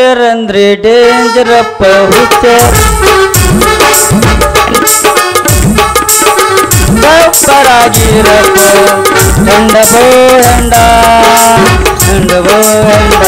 Danger ಅಂದ್ರೆ ಡೇಂಜರಪ್ಪ ಹುಚ್ಚ ಸೂಪರಾಗಿರಪ್ಪ ಹೆಂಡ ಬೋ ಹೆಂಡ ಹೆಂಡ ಬೋ ಹೆಂಡ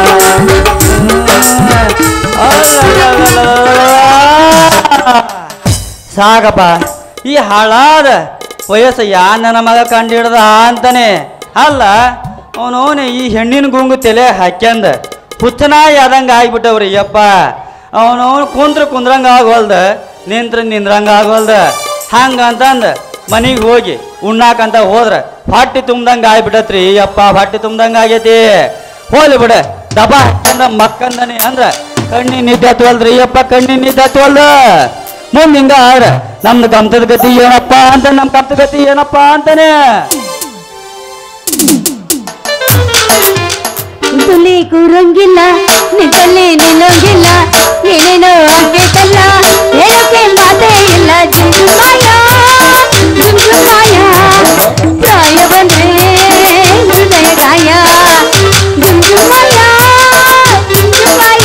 ಸಾಕಪ್ಪ ಈ ಹಾಳಾದ ವಯಸ್ಸು ಯಾ ನನ್ನ ಮಗ ಕಂಡು ಹಿಡ್ದ ಅಂತಾನೆ ಅಲ್ಲ ಅವನವನು ಈ ಹೆಣ್ಣಿನ ಗುಂಗು ತಲೆ ಹಾಕ್ಯಂದ ಹುಚ್ಚನಾಯಿ ಆದಂಗೆ ಆಗ್ಬಿಟ್ಟವ್ರಿ ಯಪ್ಪ ಅವನವನು ಕುಂತ್ರ ಕುಂದ್ರಂಗ ಆಗೋಲ್ದ ನಿಂತ್ರ ನಿಂದ್ರಂಗ ಆಗೋಲ್ದ ಹಂಗಂತಂದ ಮನೆಗೆ ಹೋಗಿ ಉಣ್ಣಾಕಂತ ಹೋದ್ರ ಹೊಟ್ಟೆ ತುಂಬ್ದಂಗೆ ಆಗ್ಬಿಟ್ಟತ್ರಿ ಯಪ್ಪ ಹೊಟ್ಟೆ ತುಂಬ್ದಂಗೆ ಆಗೈತಿ ಹೋಲಿ ಬಿಡ ದಬ ಅಂದ ಮಕ್ಕಂದನೆ ಅಂದ್ರ ಕಣ್ಣಿನ ನಿದ್ದೆ ಹತ್ವಲ್ದ್ರಿ ಯಪ್ಪ ಕಣ್ಣಿನ ನಿದ್ದೆ ಹತ್ವಲ್ದ ಮುಂದೆ ಹಿಂಗ ಆದ್ರ ನಮ್ದು ಕಮ್ತದ ಗತಿ ಏನಪ್ಪ ಅಂತ ನಮ್ ಕಮ್ತದ ಗತಿ ಏನಪ್ಪ ಅಂತಾನೆ ತುಲಿ ಕೂರಂಗಿಲ್ಲ ನಿಂತಲ್ಲಿ ನಿಲ್ಲೋಂಗಿಲ್ಲ ಏನೇನೋ ಆಗ್ಬೇಕಲ್ಲ ಹೇಳೋಕೆ ಮಾತೇ ಇಲ್ಲ ಜುಂಜುಮಾಯ ಜುಂಜುಮಾಯ ಪ್ರಾಯ ಬಂದ್ರೆ ಹೃದಯ ಗಾಯ ಜುಂಜುಮಾಯ ಜುಂಜುಮಾಯ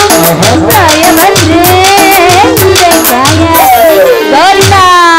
ಪ್ರಾಯ ಬಂದ್ರೆ ಹೃದಯ ಗಾಯ ಗೋವಿಂದ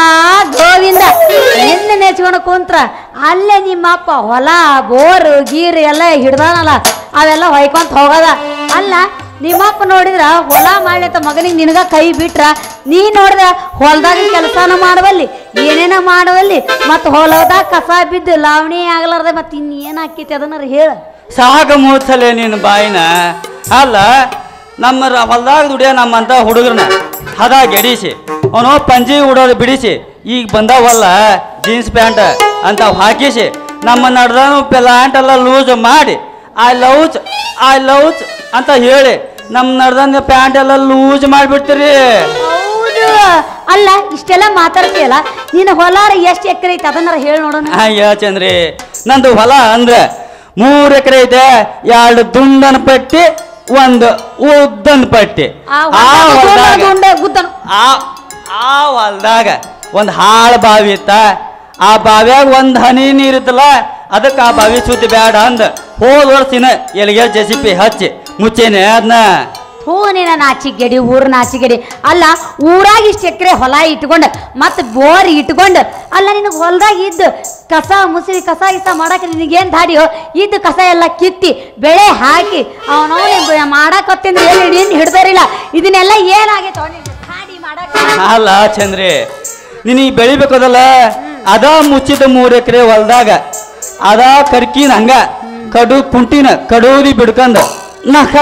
ಗೋವಿಂದ ನಿನ್ನ ನೆಚ್ಕೊಂಡು ಕುಂತ್ರ ಅಲ್ಲೇ ನಿಮ್ಮಪ್ಪ ಹೊಲ ಬೋರು ಗೀರು ಎಲ್ಲ ಹಿಡ್ದಾನಲ್ಲ ಅವೆಲ್ಲ ಹೊಯ್ಕೊಂತ ಹೋಗದ ಅಲ್ಲ ನಿಮ್ಮಪ್ಪ ನೋಡಿದ್ರ ಹೊಲ ಮಾಡ್ಲತ್ತ ಮಗನಿಗೆ ನಿನಗ ಕೈ ಬಿಟ್ರ ನೀ ನೋಡಿದ್ರ ಹೊಲದಾಗ ಕೆಲಸನ ಮಾಡವಲ್ಲಿ ಏನೇನ ಮಾಡವಲ್ಲಿ ಮತ್ತು ಹೊಲದಾಗ ಕಸ ಬಿದ್ದು ಲಾವಣಿ ಆಗ್ಲಾರ್ದೆ ಮತ್ತೆ ಇನ್ನೇನು ಆಕೈತಿ ಅದನ್ನ ಹೇಳ ಸಾಕ ಮೂಡ್ಸಲೆ ನಿನ್ನ ಬಾಯಿನ ಅಲ್ಲ ನಮ್ಮ ರ- ಹೊಲ್ದಾಗ ದುಡಿಯೋ ನಮ್ಮಂತ ಹುಡುಗರನ್ನ ಹದ ಗೆಡಿಸಿ ಅವನು ಪಂಜಿ ಉಡೋದು ಬಿಡಿಸಿ ಈಗ ಬಂದಾವಲ್ಲ ಜೀನ್ಸ್ ಪ್ಯಾಂಟ್ ಅಂತ ಹಾಕಿಸಿ ನಮ್ಮ ನಡ್ದಾನು ಪ್ಯಾಂಟ್ ಎಲ್ಲ ಲೂಸ್ ಮಾಡಿ ಐ ಲವ್ಸ್ ಐ ಲವ್ಸ್ ಅಂತ ಹೇಳಿ ನಮ್ಮ ನಡ್ದಂಗ ಪ್ಯಾಂಟ್ ಎಲ್ಲ ಲೂಸ್ ಮಾಡಿಬಿಡ್ತೀರಿ ಹೌದು ಅಲ್ಲ ಇಷ್ಟೆಲ್ಲ ಮಾತಾಡ್ತೀಯಲ್ಲ ನಿನ್ನ ಹೊಲಾರ ಎಷ್ಟು ಎಕರೆ ಐತಿ ಅದನ್ನಾರ ಹೇಳಿ ನೋಡೋಣ ಅಯ್ಯ ಚಂದ್ರಿ ನಂದು ಹೊಲ ಅಂದ್ರೆ ಮೂರು ಎಕರೆ ಐತೆ ಎರಡು ದುಂಡನ ಪಟ್ಟಿ ಒಂದು ಉದ್ದನ್ ಪಟ್ಟಿ ಆ ಆ ಹೊಲ್ದಾಗ ಹೊಲ್ದಾಗ ಗುಂಡ ಗುದ್ದನು ಆ ಆ ಹೊಲ್ದಾಗ ಒಂದು ಹಾಳು ಬಾವಿ ಇತ್ತ ಆ ಬಾವ್ಯಾಗ ಒಂದು ಹನಿ ನೀರಿತ್ತಲ್ಲ ಅದಕ್ಕೆ ಆ ಬಾವಿ ಸುದ್ದಿ ಬೇಡ ಅಂದ ಹೋದ ವರ್ಷಿನ ಎಲ್ಲಿಗೆ ಜೆಸಿಪಿ ಹಚ್ಚಿ ಮುಚ್ಚೇನೆ ಅದನ್ನ ಹೂ ನೀನ ನಾಚಿಗೆಡಿ ಊರ್ ನಾಚಿಗೆಡಿ ಅಲ್ಲ ಊರಾಗ ಇಷ್ಟು ಎಕರೆ ಹೊಲ ಇಟ್ಕೊಂಡು ಮತ್ತೆ ಬೋರ್ ಇಟ್ಕೊಂಡು ಅಲ್ಲ ನಿನಗೆ ಹೊಲದಾಗ ಇದ್ದು ಕಸ ಮುಸುರಿ ಕಸ ಗಿಸ ಮಾಡಕ್ಕೆ ನಿನಗೇನು ದಾಡಿಯೋ ಇದ್ದು ಕಸ ಎಲ್ಲ ಕಿತ್ತಿ ಬೆಳೆ ಹಾಕಿ ಅವನವನು ಮಾಡಕತ್ತಿಂದ್ರೆ ಏನು ಏನು ಹಿಡ್ದಾರಿಲ್ಲ ಇದನ್ನೆಲ್ಲ ಏನಾಗೈತೆ ಅವನಿಗೆ ದಾಡಿ ಮಾಡಕ್ಕೆ ಅಲ್ಲ ಚಂದ್ರಿ ನೀನು ಬೆಳಿಬೇಕದಲ್ಲ ಅದ ಮುಚ್ಚಿದ ಮೂರು ಎಕರೆ ಹೊಲ್ದಾಗ ಅದ ಕರ್ಕಿನ ಹಂಗ ಕಡು ಕುಂಟಿನ ಕಡೂರಿ ಬಿಡ್ಕಂದ ನಖ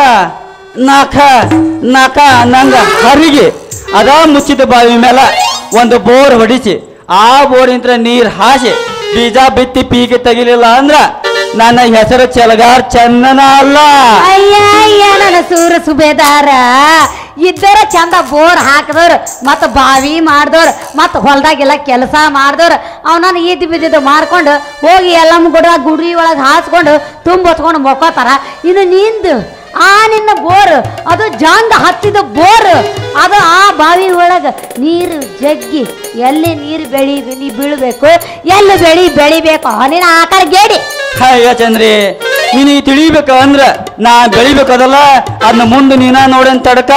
ನಖ ನಖ ಅನ್ನಂಗ ಹರಿಗೆ ಅದ ಮುಚ್ಚಿದ ಬಾವಿ ಮೇಲೆ ಒಂದು ಬೋರ್ ಹೊಡಿಸಿ ಆ ಬೋರಿಂತ್ರ ನೀರ್ ಹಾಸಿ ಬೀಜ ಬಿತ್ತಿ ಪೀಗೆ ತೆಗಿಲಿಲ್ಲ ಅಂದ್ರ ನನ್ನ ಹೆಸರು ಚೆಲಗಾರ್ ಚಂದನ ಅಲ್ಲ ಅಯ್ಯ ಅಯ್ಯ ನನ್ನ ಸೂರ ಸುಬೇದಾರ ಇದ್ದರ ಚಂದ ಬೋರ್ ಹಾಕಿದವ್ರು ಮತ್ತು ಬಾವಿ ಮಾಡ್ದವ್ರು ಮತ್ತು ಹೊಲ್ದಾಗೆಲ್ಲ ಕೆಲಸ ಮಾಡ್ದವ್ರು ಅವನನ್ನ ಇದ್ದು ಬಿದ್ದಿದ್ದು ಮಾರ್ಕೊಂಡು ಹೋಗಿ ಎಲ್ಲ ಗುಡ ಗುಡಿ ಒಳಗೆ ಹಾಸ್ಕೊಂಡು ತುಂಬ ಹೊತ್ಕೊಂಡು ಮೊಕ್ಕೋತಾರ ಇನ್ನು ನಿಂದು ಆ ನಿನ್ನ ಬೋರ್ ಅದು ಜಂಗ ಹತ್ತಿದ ಬೋರ್ ಅದು ಆ ಬಾವಿ ಒಳಗೆ ನೀರು ಜಗ್ಗಿ ಎಲ್ಲಿ ನೀರು ಬೆಳಿ ನೀ ಬೀಳಬೇಕು ಎಲ್ಲಿ ಬೆಳಿ ಬೆಳಿಬೇಕು ನಿನ್ನ ಆಕಾರ ಗೇಡಿ ಅಯ್ಯ ಚಂದ್ರಿ ನೀನು ತಿಳಿಬೇಕು ಅಂದ್ರ ನಾ ಬೆಳಿಬೇಕದಲ್ಲ ಅದನ್ನ ಮುಂದೆ ನೀನ ನೋಡನ್ ತಡಕ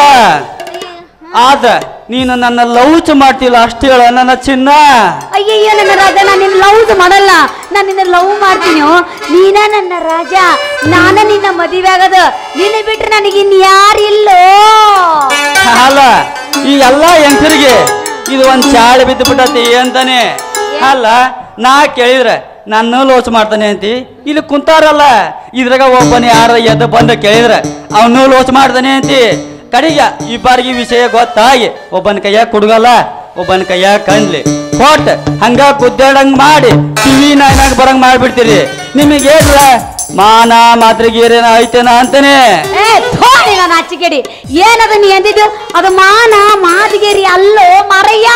ಆದ್ರ ನೀನು ನನ್ನ ಲೌಚ್ ಮಾಡ್ತಿಲ್ಲ ಅಷ್ಟು ಹೇಳ ನನ್ನ ಚಿನ್ನ ಅಯ್ಯಯ್ಯೋ ನನ್ನ ರಾಜ ನಾನು ನಿನ್ನ ಲವ್ ಮಾಡಲ್ಲ ನಾನು ನಿನ್ನ ಲವ್ ಮಾಡ್ತೀನಿ ನೀನ ನನ್ನ ರಾಜ ನಾನ ನಿನ್ನ ಮದುವೆ ಆಗದು ನಿನ್ನ ಬಿಟ್ರೆ ನನಗೆ ಇನ್ಯಾರಿಲ್ಲೋ ಅಲ್ಲ ಈ ಎಲ್ಲಾ ಹೆಂಗಸರಿಗೆ ಇದು ಒಂದ್ ಚಾಳಿ ಬಿದ್ದು ಬಿಟ್ಟತಿ ಅಂತಾನೆ ಅಲ್ಲ ನಾ ಕೇಳಿದ್ರೆ ನಾನು ಲೋಚ್ ಮಾಡ್ತಾನೆ ಅಂತಿ ಇಲ್ಲಿ ಕುಂತಾರಲ್ಲ ಇದ್ರಾಗ ಒಬ್ಬನ ಯಾರ ಎದ್ದು ಬಂದು ಕೇಳಿದ್ರೆ ಅವನು ಲೋಚ್ ಮಾಡ್ತಾನೆ ಅಂತಿ ಕಡೆಗೆ ಇಬ್ಬರಿಗೆ ವಿಷಯ ಗೊತ್ತಾಗಿ ಒಬ್ಬನ ಕೈಯಾಗ ಕುಡ್ಗಲ್ಲ ಒಬ್ಬನ ಕೈಯಾಗ ಕಂಡ್ಲಿ ಕೊಟ್ ಹಂಗ ಗುದ್ದಾಡಂಗ್ ಮಾಡಿ ಟಿವಿ ನಾಯಿನಾಗ ಬರಂಗ್ ಮಾಡ್ಬಿಡ್ತೀರಿ ನಿಮಗೆ ಏನ್ರ ಮಾನ ಮಾತ್ರಿಗೇರೇನ ಐತೇನ ಅಂತಾನೆ ಏ ಥೋಡಿ ನಾನು ಅಚ್ಚಿಗೆಡಿ ಏನದು ನೀ ಅಂದಿದ್ದು ಅದು ಮಾನ ಮಾದಿಗೇರಿ ಅಲ್ಲೋ ಮರಯ್ಯ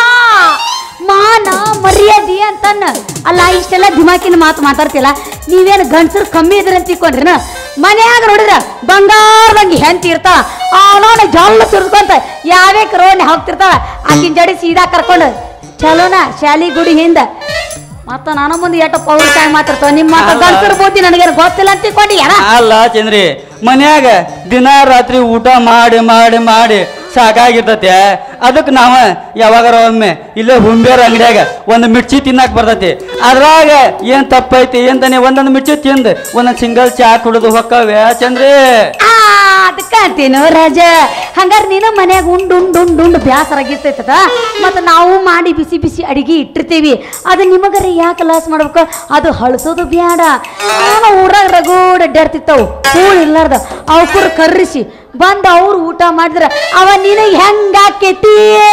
ಮಾನ ಮರ್ಯಾದಿ ಅಂತನ್ನ ಅಲ್ಲ ಇಷ್ಟೆಲ್ಲ ದಿಮಾಕಿನ ಮಾತು ಮಾತಾಡ್ತಿಲ್ಲ ನೀವೇನು ಗಂಡಸರು ಕಮ್ಮಿ ಇದ್ರಿ ಅಂತ ತಿಳ್ಕೊಂಡ್ರಿನ ಮನ್ಯಾಗ ನೋಡಿದ್ರ ಬಂಗಾರದಂಗೆ ಹೆಂತಿ ಇರ್ತಾಳ ಅವನವನ ಜಲ್ಲ ಸುರಿದ್ಕೊಂತ ಯಾವ್ಯಾಕ ರೋಡ್ ಹೋಗ್ತಿರ್ತಾಳ ಆಕಿನ ಜಡಿ ಸೀದಾ ಕರ್ಕೊಂಡು ಚಲೋನ ಶಾಲಿ ಗುಡಿ ಹಿಂದ ಮತ್ತ ನನ್ನ ಮುಂದೆ ಎಷ್ಟು ಪೌರಕಾಯಿ ಮಾತಾಡ್ತಾವ ನಿಮ್ಮ ಮಾತ ಅಲ್ಲ. ಗಂಡಸರ ಬುದ್ಧಿ ನನಗೇನು ಗೊತ್ತಿಲ್ಲ ಅಂತ ತಿಳ್ಕೊಂಡಿ ಯಾರ ಅಲ್ಲ ಚಂದ್ರಿ ಮನ್ಯಾಗ ದಿನ ರಾತ್ರಿ ಊಟ ಮಾಡಿ ಮಾಡಿ ಮಾಡಿ ಸಾಕಾಗಿರ್ತತೆ ಅದಕ್ಕೆ ನಾವ ಯಾವಾಗಾರ ಒಮ್ಮೆ ಇಲ್ಲೇ ಹುಂಬೇರ ಅಂಗಡಿಯಾಗ ಒಂದು ಮಿರ್ಚಿ ತಿನ್ನಕ್ ಬರ್ತೈತಿ ಅದ್ರಾಗ ಏನ್ ತಪ್ಪೈತಿ ಏನ್ತಾನೆ ಒಂದೊಂದು ಮಿರ್ಚಿ ತಿಂದು ಒಂದೊಂದು ಸಿಂಗಲ್ ಚಾ ಕುಡಿದು ಹೊಕ್ಕವೆ ಚಂದ್ರಿ ಆ, ಅದಕ್ಕ ಅಂತೀನು ರಾಜ ಹಂಗಾರ ನೀನು ಮನ್ಯಾಗ ಉಂಡು ಉಂಡು ಉಂಡು ಉಂಡು ಬ್ಯಾಸರ ಆಗಿರ್ತೈತದ ಮತ್ತು ನಾವು ಮಾಡಿ ಬಿಸಿ ಬಿಸಿ ಅಡಿಗೆ ಇಟ್ಟಿರ್ತೀವಿ ಅದು ನಿಮಗರ ಯಾಕೆ ಲಾಸ್ ಮಾಡ್ಬೇಕು ಅದು ಹಳಸೋದು ಬ್ಯಾಡ ನಾನು ಊರಾಗ ರಗೂಡ ಅಡ್ಡಾಡ್ತಿತ್ತವು ಕೂಳ್ ಇಲ್ಲಾರ್ದ ಅವ್ಕುರ್ ಕರ್ರಿಸಿ ಬಂದು ಅವ್ರು ಊಟ ಮಾಡಿದ್ರ ಅವ ನಿನಗೆ ಹೆಂಗಾಕೇತಿ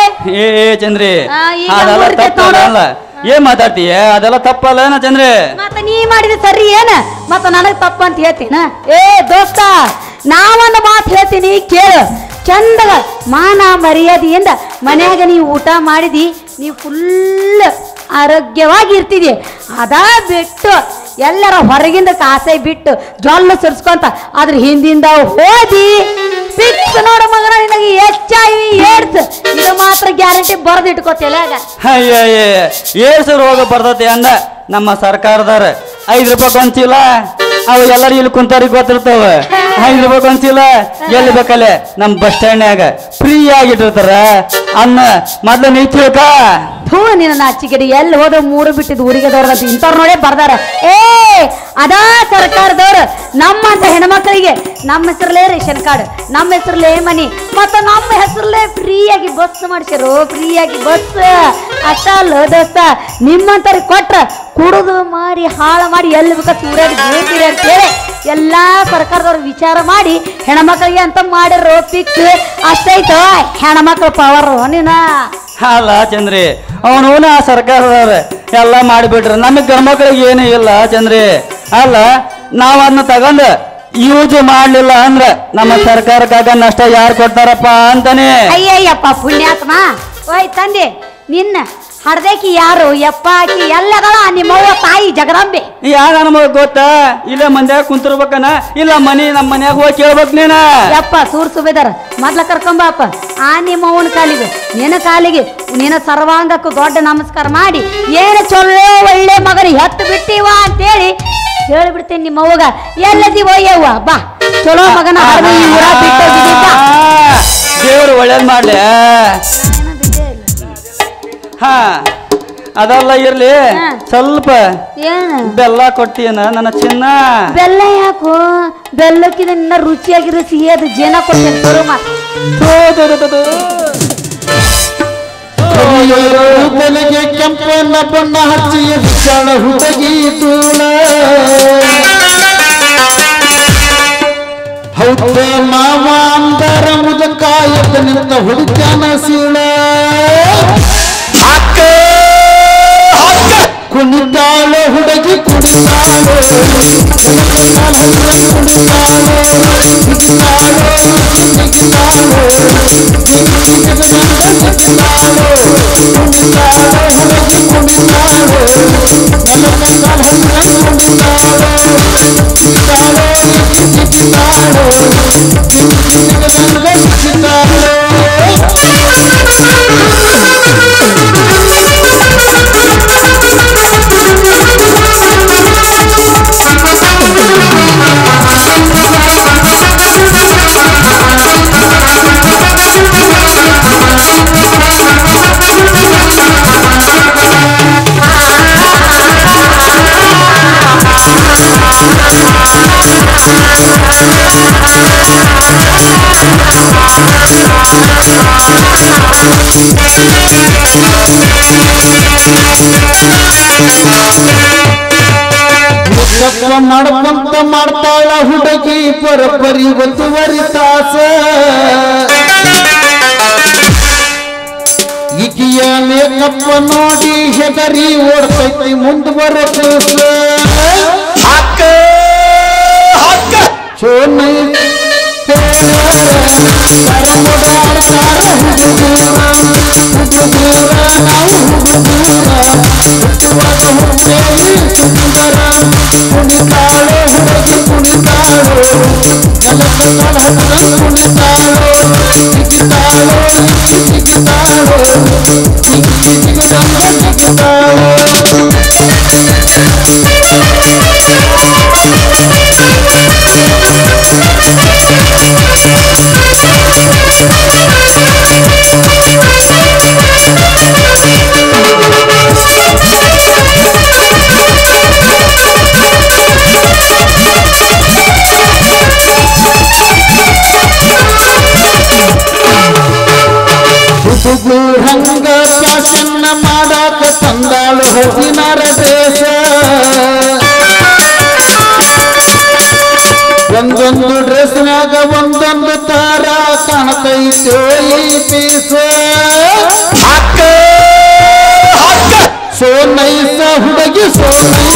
ಏ ಏ ಚಂದ್ರಿ ಆ, ಈಗ ಅದೆಲ್ಲ ಮುರ್ದೆ ತಪ್ಪಲ್ಲ ಏನ್ ಮಾತಾಡ್ತೀಯ ಅದೆಲ್ಲ ತಪ್ಪಲ್ಲ ಚಂದ್ರಿ ಮತ್ತ ನೀ ಮಾಡಿದ ಸರಿ ಏನ ಮತ್ತ ನನಗ್ ತಪ್ಪ ಅಂತ ಹೇಳ್ತೀನ ಏ ದೋಸ್ತ ನಾವೊಂದು ಮಾತು ಹೇಳ್ತೀನಿ ಕೇಳು ಚಂದಗ ಮಾನ ಮರ್ಯಾದೆಯಿಂದ ಮನ್ಯಾಗ ನೀವು ಊಟ ಮಾಡಿದಿ ನೀವು ಫುಲ್ ಆರೋಗ್ಯವಾಗಿ ಇರ್ತಿದಿ ಅದಾ ಬಿಟ್ಟು ಎಲ್ಲರ ಹೊರಗಿಂದ ಕಾಸೆ ಬಿಟ್ಟು ಜೊಲ್ಲು ಸುರ್ಸ್ಕೊಂತ ಅದ್ರ ಹಿಂದಿಂದ ಹೋದಿ ಫಿಕ್ಸ್ ನೋಡ ಮಗನ ನಿನಗೆ ಎಚ್ ಐ ವಿ ಏಡ್ಸ್ ಇದು ಮಾತ್ರ ಗ್ಯಾರಂಟಿ ಬರೆದು ಇಟ್ಕೋ ತಲ್ಯಾಗ ಅಯ್ಯ ಏಸು ರೋಗ ಬರ್ತೈತಿ ಅಂದ ನಮ್ಮ ಸರ್ಕಾರದಾರ ಐದು ರೂಪಾಯಿ ಒಂದ್ ಚೀಲ ಅವು ಎಲ್ಲರೂ ಇಲ್ಲಿ ಕುಂತಾರಿಗೆ ಗೊತ್ತಿರ್ತಾವ ಐದು ರೂಪಾಯಿ ಒಂದ್ ಚೀಲ ಎಲ್ಲಿ ಬೇಕಲ್ಲೇ ನಮ್ಮ ಬಸ್ ಸ್ಟ್ಯಾಂಡ್ನ್ಯಾಗ ಫ್ರೀ ಆಗಿಟ್ಟಿರ್ತಾರ ಅನ್ನ ಮೊದ್ಲು ನೀ ತಿಳ್ಕ ಥೂ ನಿನ್ನ ನಾಚಿಕೆಡಿ ಎಲ್ಲಿ ಹೋದ ಮೂರು ಬಿಟ್ಟಿದ್ದು ಊರಿಗೆ ದೌಡ್ದ ಇಂಥವ್ರು ನೋಡೇ ಬರ್ದಾರ ಏ ಅದಾ ಸರ್ಕಾರದವ್ರು ನಮ್ಮಂತ ಹೆಣ್ಮಕ್ಳಿಗೆ ನಮ್ಮ ಹೆಸರಲ್ಲೇ ರೇಷನ್ ಕಾರ್ಡ್ ನಮ್ಮ ಹೆಸರಲ್ಲೇ ಮನಿ ಮತ್ತು ನಮ್ಮ ಹೆಸರಲ್ಲೇ ಫ್ರೀಯಾಗಿ ಬಸ್ ಮಾಡಿಸ್ಯಾರು ಫ್ರೀಯಾಗಿ ಬಸ್ ಅಷ್ಟ ಅಲ್ಲ ದೋಸ್ತ ನಿಮ್ಮಂತವ್ರಿಗೆ ಕೊಟ್ರ ಕುಡಿದು ಮಾರಿ ಹಾಳು ಮಾಡಿ ಎಲ್ಲಿ ಬೇಕಾ ಸೂರ್ಯಾಡಿ ಬೀಳ್ತೀರಿ ಅಂತೇಳಿ ಎಲ್ಲಾ ಸರ್ಕಾರದವ್ರು ವಿಚಾರ ಮಾಡಿ ಹೆಣ್ಮಕ್ಳಿಗೆ ಅಂತ ಮಾಡಿರೋ ಫಿಕ್ಸ್ ಅಷ್ಟೈತೋ ಹೆಣ್ಮಕ್ಳ ಪವರ್ ನೀನ ಅಲ್ಲ ಚಂದ್ರಿ ಅವನು ಆ ಸರ್ಕಾರದವ್ರ ಎಲ್ಲ ಮಾಡಿಬಿಟ್ರ ನಮಗೆ ಗಂಡ್ಮಕ್ಳಿಗೆ ಏನೂ ಇಲ್ಲ ಚಂದ್ರಿ ಅಲ್ಲ ನಾವು ಅದನ್ನ ತಗೊಂಡು ಯೂಸ್ ಮಾಡ್ಲಿಲ್ಲ ಅಂದ್ರ ನಮ್ಮ ಸರ್ಕಾರಕ್ಕಾಗ ನಷ್ಟ ಯಾರು ಕೊಡ್ತಾರಪ್ಪ ಅಂತಾನೆ ಅಯ್ಯಯ್ಯಪ್ಪ ಪುಣ್ಯಾತ್ಮ ಓಯ್ ತಂದೆ ನಿನ್ನ ಹಡ್ದೇಕಿ ಯಾರು ಯಪ್ಪ ಆಕಿ ಎಲ್ಲಗಳ ನಿಮ್ಮವ್ವ ತಾಯಿ ಜಗದಂಬೆ ಯಾರ ನಮಗ್ ಗೊತ್ತಾ ಇಲ್ಲ ಮಂದ್ಯಾಗ ಕುಂತಿರ್ಬೇಕನ ಇಲ್ಲ ಮನಿ ನಮ್ಮ ಮನ್ಯಾಗ ಹೋಗಿ ಕೇಳ್ಬೇಕ್ ನೀನ ಯಪ್ಪ ಸೂರ್ ಸುಬೇದಾರ ಮೊದ್ಲ ಕರ್ಕೊಂಬಪ್ಪ ಆ ನಿಮ್ಮವ್ವನ ಕಾಲಿಗೆ ನಿನ್ನ ಕಾಲಿಗೆ ನಿನ್ನ ಸರ್ವಾಂಗಕ್ಕೂ ದೊಡ್ಡ ನಮಸ್ಕಾರ ಮಾಡಿ ಏನು ಚೊಳ್ಳೆ ಒಳ್ಳೆ ಮಗನ ಹೆತ್ತು ಬಿಟ್ಟಿವ ಅಂತೇಳಿ ಹೇಳ್ಬಿಡ್ತೇನೆ ನಿಮ್ಮವ್ವಗ ಎಲ್ಲದಿ ಒಯ್ಯವ್ವ ಬಾ ಚಲೋ ಮಗನ ಹಡ್ದು ಈ ಊರ ಬಿಟ್ಟೋಗಿದಿ ಬಾ ದೇವ್ರು ಒಳ್ಳೇದ್ ಮಾಡ್ಲಿ ಹಾ ಅದಲ್ಲ ಇರ್ಲಿ ಹಾ. ಸ್ವಲ್ಪ ಏನು ಬೆಲ್ಲ ಕೊಟ್ಟಿಯನ ನನ್ನ ಚಿನ್ನ ಬೆಲ್ಲ ಯಾಕೋ ಬೆಲ್ಲಕ್ಕಿಂತ ನಿನ್ನ ರುಚಿಯಾಗಿರೋ ಸಿಹಿ ಅದು ಜೇನ ಕೊಡ್ತೇನೆ ಶುರು ಮಾಡು. ಥು, ಥು, ಥು, ಥು, ಥು. ಬೆಲೆಗೆ ಕೆಂಪನ ಬಣ್ಣ ಹಚ್ಚಿ ಹೆಚ್ಚಳ ಹುಡುಗಿ ತೂಳ ಹೌದ ಮಾವ ಅಂದರ ಮುದಕಾಯದ ನಿಂತ ಹುಡುಕ್ಯಾನ ಸೀಳ ಕುಣಿತಾಳ ಹುಡುಗಿ ಕುಣಿತಾಳು ತಪ್ಪ ಮಾಡ್ಕೊಂತ ಮಾಡ್ತಾಳ ಹುಡುಗಿ ಪರಪರಿ ಒಂದೂವರೆ ತಾಸ ಈಕಿಯ ಮೇಕಪ್ಪ ನೋಡಿ ಹೆದರಿ ಓಡ್ತೈತಿ ಮುಂದುವರ ಕೂಸ ಚೋನೆ ಕುಣಿತಾಳೋ ಹುಡುಗು ಹಂಗ ಫ್ಯಾಷನ್ ಮಾಡಾಕ ತಂದಾಳು ಹದಿನಾರ ದೇಶ ಒಂದೊಂದು ಡ್ರೆಸ್ನಾಗ ಒಂದೊಂದು ತರ ಕಾಣತೈತೆ ಈ ಪೀಸ ಸೋ ನೈಸ ಹುಡುಗಿ ಸೋ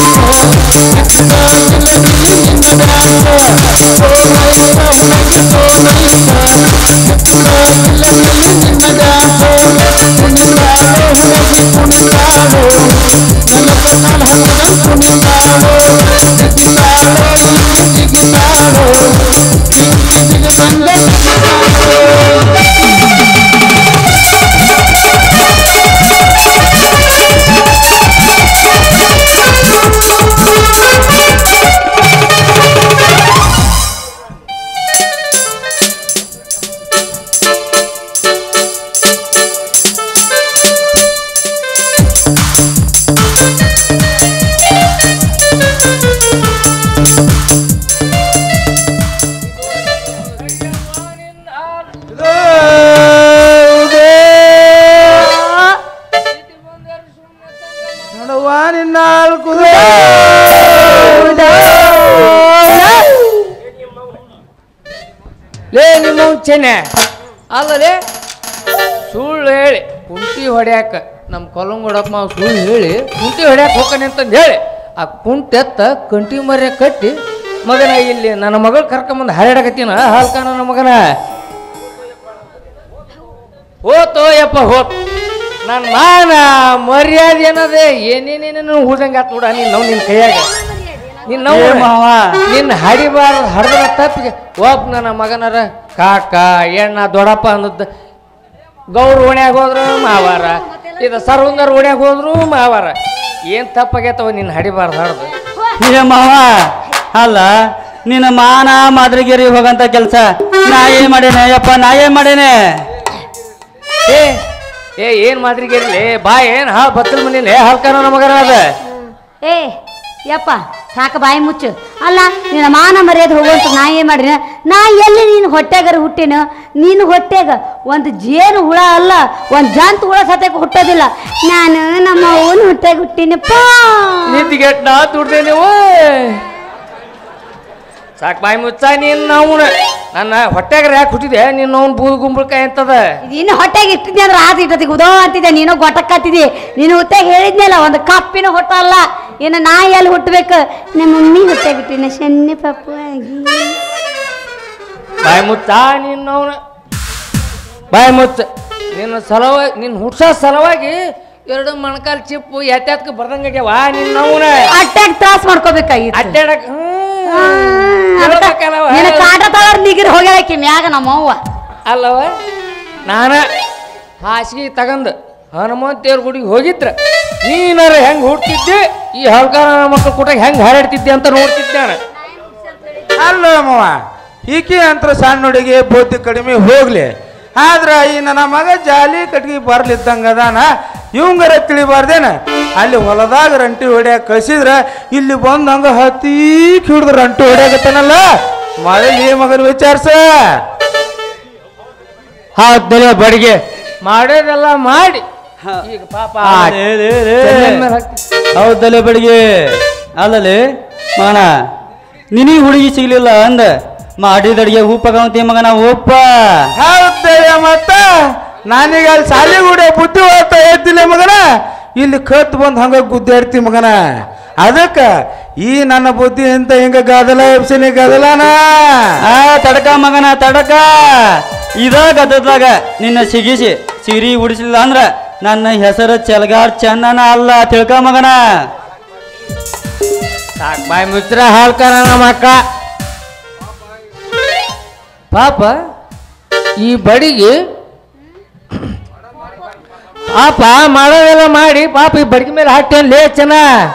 ನೋಡುವ ನಿನ್ನ ಲೇ ನಿಮ್ಮ ಚೆನ್ನೆ ಅಲ್ಲಲೇ ಸುಳ್ಳು ಹೇಳಿ ಕುಂಟಿ ಹೊಡ್ಯಾಕ ನಮ್ಮ ಕೊಲಂಗೊಡಪ್ಪ ಮಾವ ಸುಳ್ಳು ಹೇಳಿ ಕುಂಟಿ ಹೊಡ್ಯಾಕ ಹೋಗ್ತಾನೆ ಅಂತಂದು ಹೇಳಿ ಆ ಕುಂಟಿ ಎತ್ತ ಕಂಟಿ ಮರ್ಯ ಕಟ್ಟಿ ಮಗನ ಇಲ್ಲಿ ನನ್ನ ಮಗಳು ಕರ್ಕೊಂಬಂದು ಹರಡಕತ್ತೀನ ಹಾಲ್ಕ ನನ್ನ ಮಗನ ಹೋತೋ ಯಪ್ಪ ಹೋತ್ ನನ್ನ ಮಾನ ಮರ್ಯಾದೆ ಏನದೆ ಏನೇನೇನೇನು ಉಳ್ದಂಗೆ ಆತ್ ನೋಡ ನೀನು ನಾವು ನಿನ್ನ ಕೈಯಾಗ ನಿನ್ನ ಏ ಮಾವ. ನಿನ್ನ ಹಡಿಬಾರ್ದು ಹಡ್ದ ತಪ್ಪಿಗೆ ಒಬ್ಬ ನನ್ನ ಮಗನರ ಕಾಕ ಎಣ್ಣ ದೊಡ್ಡಪ್ಪ ಅನ್ನದ ಗೌರ ಓಣ್ಯಾಗ ಹೋದ್ರು ಮಾವಾರ ಇದು ಸರ್ವಂದರ್ ಓಣ್ಯಾಗ ಹೋದ್ರು ಮಾವಾರ ಏನು ತಪ್ಪಾಗೈತವ ನಿನ್ನ ಹಡಿಬಾರ್ದು ಹಡ್ದು ಏ ಮಾವ ಅಲ್ಲ ನಿನ್ನ ಮಾನ ಮಾದ್ರಿಗಿರಿ ಹೋಗಂತ ಕೆಲಸ ನಾ ಏನ್ ಮಾಡೇನೆ ಯಪ್ಪ ನಾ ಏನ್ ಮಾಡೇನೆ ಏ ಏ ಏನು ಮಾದ್ರಿಗಿರ್ಲಿ ಬಾ ಏನು ಹಾ ಬತ್ತಲ್ ಮನೇಲಿ ಹಾಲ್ಕ ನನ್ನ ಮಗನ ಅದ ಏ ಯಪ್ಪ ಸಾಕ ಬಾಯಿ ಮುಚ್ಚು ಅಲ್ಲ ನಿನ್ನ ಮಾನ ಮರ್ಯಾದೆ ಹೋಗುವಂತ ನಾ ಏನ್ ಮಾಡಿನ ನಾ ಎಲ್ಲಿ ನೀನು ಹೊಟ್ಟೆಗಾರ ಹುಟ್ಟಿನ ನೀನು ಹೊಟ್ಟೆಗ ಒಂದು ಜೇನು ಹುಳ ಅಲ್ಲ ಒಂದು ಜಂತು ಹುಳ ಸತ್ಯಕ್ಕೆ ಹುಟ್ಟೋದಿಲ್ಲ ನಾನು ನಮ್ಮ ಅವನ ಹೊಟ್ಟೆಗೆ ಹುಟ್ಟಿನಪ್ಪ ನಿಂತಿಗೆಟ್ ನಾ ದುಡ್ದೆ ನೀವು ಸಾಕ್ ಬಾಯಿ ಮುಚ್ಚ ನೀನ್ ನಾವು ನನ್ನ ಹೊಟ್ಟೆಗ್ರ ಯಾಕೆ ಹುಟ್ಟಿದೆ ನೀನು ಅವ್ನು ಬೂದು ಗುಂಬಳಕಾಯಿ ಅಂತದ ಇನ್ನು ಹೊಟ್ಟೆಗೆ ಇಟ್ಟಿದ್ದೆ ಅಂದ್ರೆ ಆತ ಇಟ್ಟತಿಗೆ ಉದೋ ಅಂತಿದ್ದೆ ನೀನು ಗೊಟ್ಟಕ್ಕತ್ತಿದ್ದಿ ನೀನು ಹೊಟ್ಟೆಗೆ ಹೇಳಿದ್ನಲ್ಲ ಒಂದು ಕಪ್ಪಿನ ಹೊಟ್ಟ ಅಲ್ಲ ಇನ್ನು ನಾ ಎಲ್ಲಿ ಹುಟ್ಟಬೇಕು ನಮ್ಮ ಮಮ್ಮಿ ಹೊಟ್ಟೆಗೆ ಹುಟ್ಟಿನ ಸಣ್ಣ ಪಪ್ಪು ಆಗಿ ಬಾಯಿ ಮುಚ್ಚ ನೀನ್ ಅವನ ಬಾಯಿ ಮುಚ್ಚ ನಿನ್ನ ಸಲುವಾಗಿ ನಿನ್ನ ಹುಡ್ಸೋ ಸಲುವಾಗಿ ಎರಡು ಮೊಣಕಾಲ್ ಚಿಪ್ಪು ಎತ್ತಾತ್ಕ ಬರ್ದಂಗಾಗ್ಯಾವ ನಿನ್ನ ಅವನ ಅಟ್ಟಾಗ ತ್ರಾಸ ಮಾಡ್ಕೋಬೇಕಾಗಿತ್ತು ಅಡ್ಡಾಡಕ್ ಆ, ಅದಕ್ಕ ಹೇಳ್ಬೇಕಲ್ಲವ. ನಿನ್ನ ಕಾಟ ತಳರ್ ನಿಗಿರ್ ಹೋಗ್ಯಾಳಕಿ ಮ್ಯಾಗ ನಮ್ಮವ್ವ ಅಲ್ಲವ ನಾನ ಹಾಸಿಗೆ ತಗಂದು ಹನುಮಂತ ದೇವ್ರ ಗುಡಿಗೆ ಹೋಗಿದ್ರ ನೀನಾರ ಹೆಂಗ್ ಹುಡ್ತಿದ್ದೆ ಈ ಹಲ್ಕಾರ ಮಕ್ಕಳು ಕೂಟ ಹೆಂಗ್ ಹಾರಾಡ್ತಿದ್ದೆ ಅಂತ ನೋಡ್ತಿದ್ದೆ ನಾನು ಅಲ್ಲ ಮಾವ ಈಕೆ ಅಂತ ಸಣ್ಣ ಹುಡುಗಿ ಬುದ್ಧಿ ಕಡಿಮೆ ಹೋಗ್ಲಿ ಆದ್ರ ಈ ನನ್ನ ಮಗ ಜಾಲಿ ಕಟ್ಗಿ ಬರ್ಲಿದ್ದಂಗ ಅದಾನ ಇವಂಗರ ತಿಳಿಬಾರ್ದೇನ ಅಲ್ಲಿ ಹೊಲದಾಗ ರಂಟಿ ಹೊಡ್ಯಾಕ ಕಳ್ಸಿದ್ರ ಇಲ್ಲಿ ಬಂದ್ ಹಂಗ ಹತ್ತಿ ಹಿಡಿದು ರಂಟಿ ಹೊಡ್ಯಾಕತ್ತಾನಲ್ಲ ಮೊದಲು ಈ ಮಗನ ವಿಚಾರ್ಸ ಹಾಕ್ದಲೆ ಬಡಿಗೆ ಮಾಡೋದೆಲ್ಲ ಮಾಡಿ ಈಗ ಪಾಪ ಲೇ, ಲೇ, ಲೇ. ಚೆನ್ನೈ ಮೇಲೆ ಹಾಕ್ತಿ. ಹೌದಲ್ಲೇ ಬೆಳಿಗ್ಗೆ ಅಲ್ಲಲ್ಲಿ ಮಗನ ನಿನಗೆ ಹುಡುಗಿ ಸಿಗ್ಲಿಲ್ಲ ಅಂದ ಮಾಡಿದ ಅಡಿಗೆ ಉಪ್ಪಗಂತಿ ಮಗನ ಉಪ್ಪ ಹೌದಯ್ಯ ಮತ್ತ ನಾನೀಗ ಅಲ್ಲಿ ಶಾಲೆಗೆ ಹುಡ ಬುದ್ಧಿ ಹೋಗ್ತಾ ಎದ್ದಿಲ್ಲ ಮಗನ ಇಲ್ಲಿ ಕತ್ ಬಂದ್ ಹಂಗ ಗುದ್ದಾಡ್ತಿ ಮಗನ ಅದಕ್ಕ ಈ ನನ್ನ ಬುದ್ಧಿ ಅಂತ ಹಿಂಗ ಗದಲ ಎಬ್ಸಿನಿ ಗದಲನ ಆ ತಡಕ ಮಗನ ತಡಕ ಇದ ಗದ್ದದಾಗ ನಿನ್ನ ಸಿಗಿಸಿ ಸಿರಿ ಉಡಿಸಿಲ್ಲ ಅಂದ್ರ ನನ್ನ ಹೆಸರು ಚೆಲ್ಗಾರ್ ಚನ್ನನ ಅಲ್ಲ ತಿಳ್ಕ ಮಗನ ಸಾಕ್ ಬಾಯಿ ಮುಚ್ರ ಹಾಲ್ಕಾರ ನಮ್ಮ ಅಕ್ಕ ಪಾಪ ಈ ಬಡಿಗೆ ಪಾಪ ಮಾಡೋದೆಲ್ಲ ಮಾಡಿ ಪಾಪ ಈ ಬಡ್ಗಿ ಮೇಲೆ ಹಾಕ್ತೇನೆ ಲೇ ಚೆನ್ನ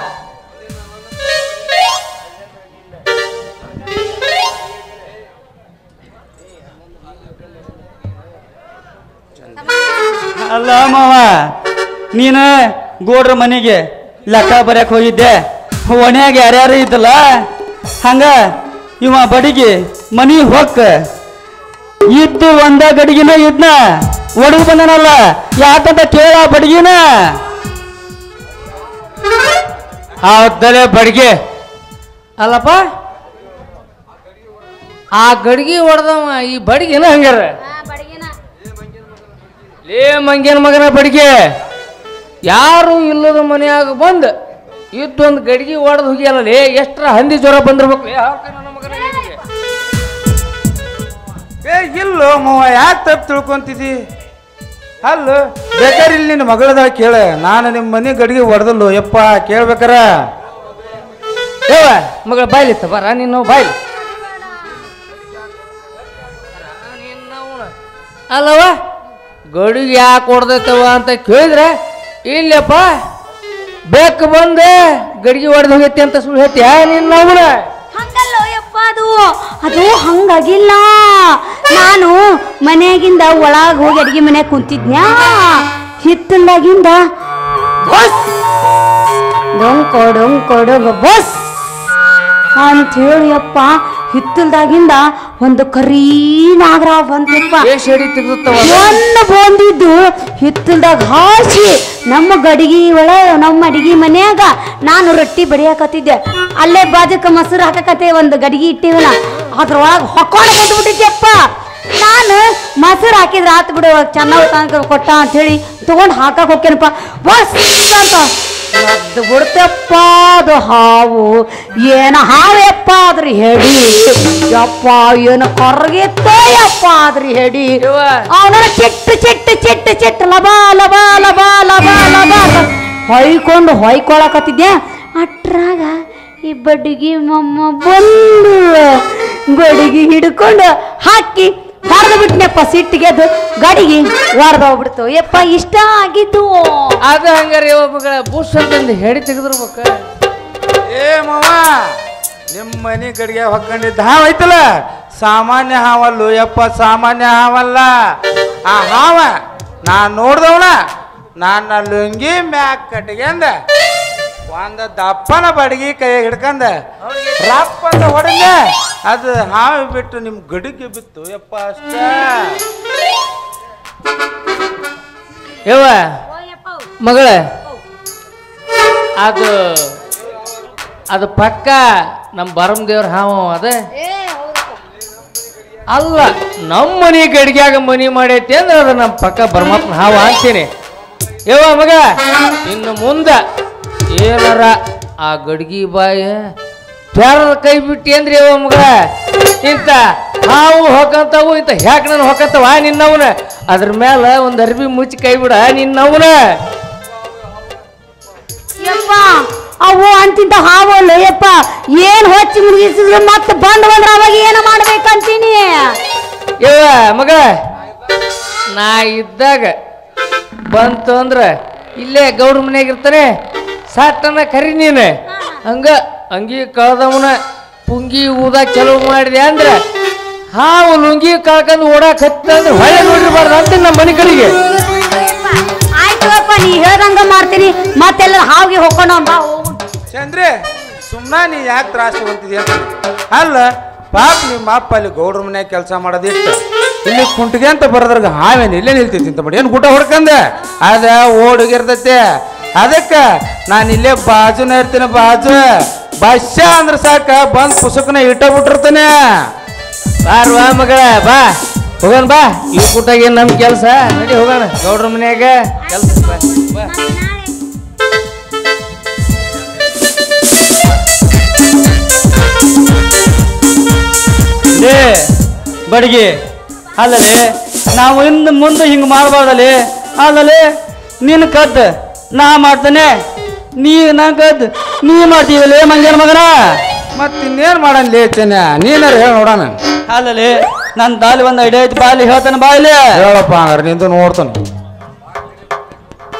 ಅಲ್ಲ ಮಾವ ನೀನು ಗೋಡ್ರ ಮನೆಗೆ ಲೆಕ್ಕ ಬರ್ಯಾಕ ಹೋಗಿದ್ದೆ ಒಣ್ಯಾಗ ಯಾರ್ಯಾರು ಇದ್ದಲ್ಲ ಹಂಗ ಇವ ಬಡಿಗೆ ಮನಿ ಹೊಕ್ಕ ಇದ್ದು ಒಂದ ಗಡಿಗಿನ ಇದ್ನ ಒಡಗು ಬಂದನಲ್ಲ ಯಾಕಂತ ಕೇಳ ಬಡಗಿನ ಹೌದಲೆ ಬಡ್ಗೆ ಅಲ್ಲಪ್ಪ ಆ ಗಡ್ಗಿ ಹೊಡೆದವ ಈ ಬಡ್ಗಿನ ಹಂಗಾರ ಲೇ ಮಂಗೇನ ಮಗನ ಬಡ್ಗೆ ಯಾರು ಇಲ್ಲದ ಮನೆಯಾಗ ಬಂದು ಇದ್ದೊಂದು ಗಡ್ಗಿ ಹೊಡೆದು ಹೋಗ್ಯಲ್ಲ ಲೇ ಎಷ್ಟರ ಹಂದಿ ಜ್ವರ ಬಂದಿರ್ಬೇಕು ಲೇ ಹಾಕ ನನ್ನ ಮಗನ ನಿನಗೆ. ಏ ಇಲ್ಲೋ ಮವ ಯಾಕೆ ತಪ್ಪು ತಿಳ್ಕೊಂತಿದಿ ಅಲ್ಲ ಬೇಕಾದ್ರೆ ಇಲ್ಲಿ ನಿನ್ನ ಮಗಳದ ಕೇಳ ನಾನು ನಿಮ್ಮ ಮನೆ ಗಡಿಗೆ ಹೊಡೆದಲ್ಲೋ ಯಪ್ಪ ಕೇಳ್ಬೇಕಾರ ಯವ್ವ ಮಗಳ ಬಾಯ್ಲಿತ್ತ ಬರ ನೀನು ಬಾಯ್ಲಿ ಅಲ್ಲವ ಗಡಿಗೆ ಯಾಕೆ ಹೊಡೆದೈತವ ಅಂತ ಕೇಳಿದ್ರೆ ಇಲ್ಲಪ್ಪ ಬೇಕು ಬಂದೆ ಗಡಿಗೆ ಹೊಡೆದು ಹೋಗೈತಿ ಅಂತ ಸುಳ್ಳು ಹೇಳ್ತೀಯ ನೀನು ಅವನ ಹಂಗಲ್ಲೋ ಯಪ್ಪ ಅದು ಅದು ಹಂಗಾಗಿಲ್ಲ ನಾನು ಮನೆಯಾಗಿಂದ ಒಳಗೆ ಹೋಗಿ ಅಡಿಗೆ ಮನ್ಯಾಗ ಕುಂತಿದ್ನ್ಯಾ ಹಿತ್ತಲಾಗಿಂದ ಬಸ್ ಡೊಂಕೊ ಡೊಂಕೊ ಡೊಂಕ ಬಸ್ ಅಂತ ಹೇಳಿ ಯಪ್ಪ ಹಿತ್ತಲ್ದಾಗಿಂದ ಒಂದು ಕರೀ ನಾಗರ ಬಂತಪ್ಪ ಏಷ್ ಹಿಡಿ ತೆಗ್ದುತ್ತವ ಒಂದು ಬಂದಿದ್ದು ಹಿತ್ತಲ್ದಾಗ ಹಾಸಿ ನಮ್ಮ ಗಡಿಗೆ ಒಳ ನಮ್ಮ ಅಡಿಗೆ ಮನ್ಯಾಗ ನಾನು ರೊಟ್ಟಿ ಬಡಿಯಾಕತ್ತಿದ್ದೆ ಅಲ್ಲೇ ಬಾಜುಕ ಮೊಸರು ಹಾಕಕತ್ತೆ ಒಂದು ಗಡಿಗೆ ಇಟ್ಟಿವಲ್ಲ ಅದ್ರೊಳಗೆ ಹೊಕ್ಕೊಂಡು ಬಂದ್ಬಿಟ್ಟಿದ್ದೆಪ್ಪ ನಾನು ಮೊಸರು ಹಾಕಿದ್ರೆ ಆತು ಬಿಡು ಚೆನ್ನಾಗಿ ತನಕ ಕೊಟ್ಟ ಅಂತೇಳಿ ತಗೊಂಡು ಹಾಕಕ್ ಹೋಗ್ತೇನಪ್ಪ ಬಸ್ ಅಂತ ಎದ್ದು ಬಿಡ್ತಪ್ಪ ಅದು ಹಾವು ಏನ ಹಾವಪ್ಪ ಅದ್ರ ಹೆಡಿ ಯಪ್ಪ ಏನು ಕೊರಗಿತ್ತ ಯಪ್ಪ ಅದ್ರ ಹೆಡಿ ಯವ್ವ. ಅವನ ಚಿಟ್ಟು ಚಿಟ್ಟು ಚಿಟ್ಟು ಚಿಟ್ಟು ಲಬ ಲಬ ಲಬ ಲಬ ಲಬ ಅಂತ ಹೊಯ್ಕೊಂಡು ಹೊಯ್ಕೊಳಕತ್ತಿದ್ದೆ ಅಟ್ರಾಗ ಈ ಬಡ್ಡಿಗೆ ಮಮ್ಮ ಬಂದು ಬಡಿಗೆ ಹಿಡ್ಕೊಂಡು ಹಾಕಿ ಹೊಡೆದು ಬಿಟ್ನಪ್ಪ ಸಿಟ್ಟಿಗೆ ಅದು ಗಡಿಗೆ ಹೊಡೆದೋಗ್ಬಿಡ್ತು ಯಪ್ಪ ಇಷ್ಟ ಆಗಿದ್ದು ಅದು ಹಂಗಾರೆ ಯವ್ವ ಮಗಳ ಬುಸ್ ಅಂತಂದು ಹೆಡಿ ತೆಗೆದಿರ್ಬೇಕ ಏ ಮವ ನಿಮ್ಮ ಮನೆ ಗಡಿಗೆ ಹೊಕ್ಕೊಂಡಿದ್ದ ಹಾವು ಐತಲ್ಲ ಸಾಮಾನ್ಯ ಹಾವಲ್ಲು ಯಪ್ಪ ಸಾಮಾನ್ಯ ಹಾವಲ್ಲ ಆ ಹಾವ ನಾ ನೋಡ್ದವನ ನನ್ನ ಲುಂಗಿ ಮ್ಯಾಕ್ ಕಟ್ಕೊಂಡ ಒಂದ ದಪ್ಪನ ಬಡಗಿ ಕೈ ಹಿಡ್ಕಂದ ರಪ್ಪ ಅಂತ ಹೊಡೆದ ಅದು ಹಾವು ಬಿಟ್ಟು ನಿಮ್ ಗಡಿಗೆ ಬಿತ್ತು ಯಪ್ಪ ಅಷ್ಟ ಯವ್ವ ಮಗಳ ಅದು ಅದು ಪಕ್ಕ ನಮ್ಮ ಬರಮ್ ದೇವ್ರ ಹಾವ ಅದ ಅಲ್ಲ ನಮ್ಮ ಮನಿ ಗಡಿಗ್ಯಾಗ ಮನಿ ಮಾಡೈತಿ ಅಂದ್ರೆ ಅದು ನಮ್ಮ ಪಕ್ಕ ಬರಮಪ್ಪನ ಹಾವ ಅಂತೀನಿ ಯವ್ವ ಮಗ ಇನ್ನು ಮುಂದ ಏನಾರ ಆ ಗಡ್ಗಿ ಬಾಯ ಪ್ಯಾರದ ಕೈ ಬಿಟ್ಟಿ ಅಂದ್ರೆ ಯವ್ವ ಮಗ ಇಂತ ಹಾವು ಹೊಕ್ಕಂತಾವು ಇಂತ ಹ್ಯಾಕನ ಹೊಕ್ಕಂತಾವ ನಿನ್ನವನ ಅದ್ರ ಮೇಲೆ ಒಂದು ಅರ್ಬಿ ಮುಚ್ಚಿ ಕೈ ಬಿಡ ನಿನ್ನವನ ಯಪ್ಪ ಅವು ಅಂತಿದ್ದ ಹಾವಲ್ಲ ಯಪ್ಪ ಏನ್ ಹೊಚ್ಚಿ ಮುಗಿಸಿದ್ರು ಮತ್ತೆ ಬಂದ್ ಬಂದ್ರ ಅವಾಗ ಏನ ಮಾಡ್ಬೇಕಂತೀನಿ ಯವ್ವ ಮಗ ನಾ ಇದ್ದಾಗ ಬಂತು ಅಂದ್ರ ಇಲ್ಲೇ ಗೌಡ್ರ ಮನ್ಯಾಗ ಇರ್ತಾನೆ ಸಾಟನ ಕರಿ ನೀನು ಹಂಗ ಅಂಗಿ ಕಳ್ದವನ ಪುಂಗಿ ಊದ ಚಲೋ ಮಾಡಿದೆ ಅಂದ್ರ ಹಾವು ಲುಂಗಿ ಕಳ್ಕೊಂಡು ಓಡಾಕ್ ಹತ್ತ ಅಂದ್ರೆ ಹೊಳೆ ನೋಡಿರ್ಬಾರ್ದು ಅಂತ ನಮ್ಮ ಮನೆ ಕಡೆಗೆ ಆಯ್ತು ಅಪ್ಪ ನೀ ಹೇಳ್ದಂಗ ಮಾಡ್ತೀನಿ ಮತ್ತೆಲ್ಲ ಹಾವಿಗೆ ಹೊಕ್ಕೊಂಡು ಬಾ ಹೋಗು. ಚಂದ್ರೆ ಸುಮ್ಮನ ನೀ ಯಾಕೆ ತ್ರಾಸ ಹೊಂತಿದ್ಯ ಅಲ್ಲ ಪಾಪ ನಿಮ್ಮ ಅಪ್ಪ ಅಲ್ಲಿ ಗೌಡ್ರ ಮನ್ಯಾಗ ಕೆಲಸ ಮಾಡೋದಿಟ್ಟು ಇಲ್ಲಿ ಕುಂಟಿಗೆ ಅಂತ ಬರೋದ್ರಾಗ ಹಾವೇನು ಇಲ್ಲೇ ನಿಲ್ತೈತಿ ಅಂತ ಮಾಡಿ ಏನು ಗುಟ ಹೊಡ್ಕಂದೆ ಅದ ಓಡಿಗಿರ್ತೈತೆ ಅದಕ್ಕೆ ನಾನು ಇಲ್ಲೇ ಬಾಜುನ ಇರ್ತೀನಿ ಬಾಜು ಬಸ್ಸ ಅಂದ್ರೆ ಸಾಕ ಬಂದ್ ಪುಸ್ತಕನ ಇಟ್ಟ ಬಿಟ್ಟಿರ್ತಾನೆ ಬಾರ್ವಾ ಮಗಳ ಬಾ ಹೋಗೋಣ ಬಾ ಈ ಕೂಟಾಗ ನಮ್ಮ ಕೆಲಸ ನಡಿ ಹೋಗೋಣ ಗೌಡ್ರ ಮನ್ಯಾಗ ಕೆಲಸ ಬಾ ಬಾ ಲೇ ಬಡಗಿ ಅಲ್ಲಲೇ ನಾವು ಇನ್ನು ಮುಂದೆ ಹಿಂಗೆ ಮಾಡಬಾರ್ದಲ್ಲಿ ಅಲ್ಲಲೇ ನಿನ್ನ ಕದ್ ನಾ ಮಾಡ್ತಾನೆ ನೀ ನಾ ಕದ್ ನೀ ಮಾಡ್ತೀವಲ್ಲೇ ಮಂಗನ ಮಗನ ಮತ್ತೆ ಇನ್ನೇನು ಮಾಡನ್ಲಿ ಚೆನ್ನ ನೀನಾರ ಹೇಳಿ ನೋಡೋಣ ಅಲ್ಲಲೇ ನನ್ನ ದಾಲಿ ಒಂದು ಐಡಿಯಾ ಐತಿ ಬಾಲಿ ಹೇಳ್ತಾನೆ ಬಾಯ್ಲೆ ಹೇಳಪ್ಪ ಹಂಗಾರೆ ನಿಂದು ನೋಡ್ತಾನೆ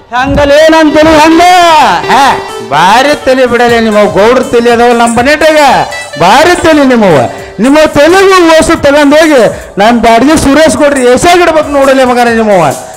ಹಂಗಲೇ ನನ್ ತಲೆ ಹಂಗ ಹಾ ಭಾರಿ ತಲೆ ಬಿಡಲೆ ನಿಮ್ಮ ಗೌಡ್ರ ತಲೆ ಅದಾವ ನಮ್ಮ ಮನೆಟಾಗ ಭಾರಿ ತಲೆ ನಿಮ್ಮವ ನಿಮ್ಮ ತೆಲುಗು ಓಸು ತಗೊಂಡೋಗಿ ನಾನು ಬಾಡಿಗೆ ಸುರೇಶ್ ಕೊಡ್ರಿ ಎಸಾಗಿಡ್ಬೇಕು ನೋಡಲೆ ಮಗನ ನಿಮ್ಮವ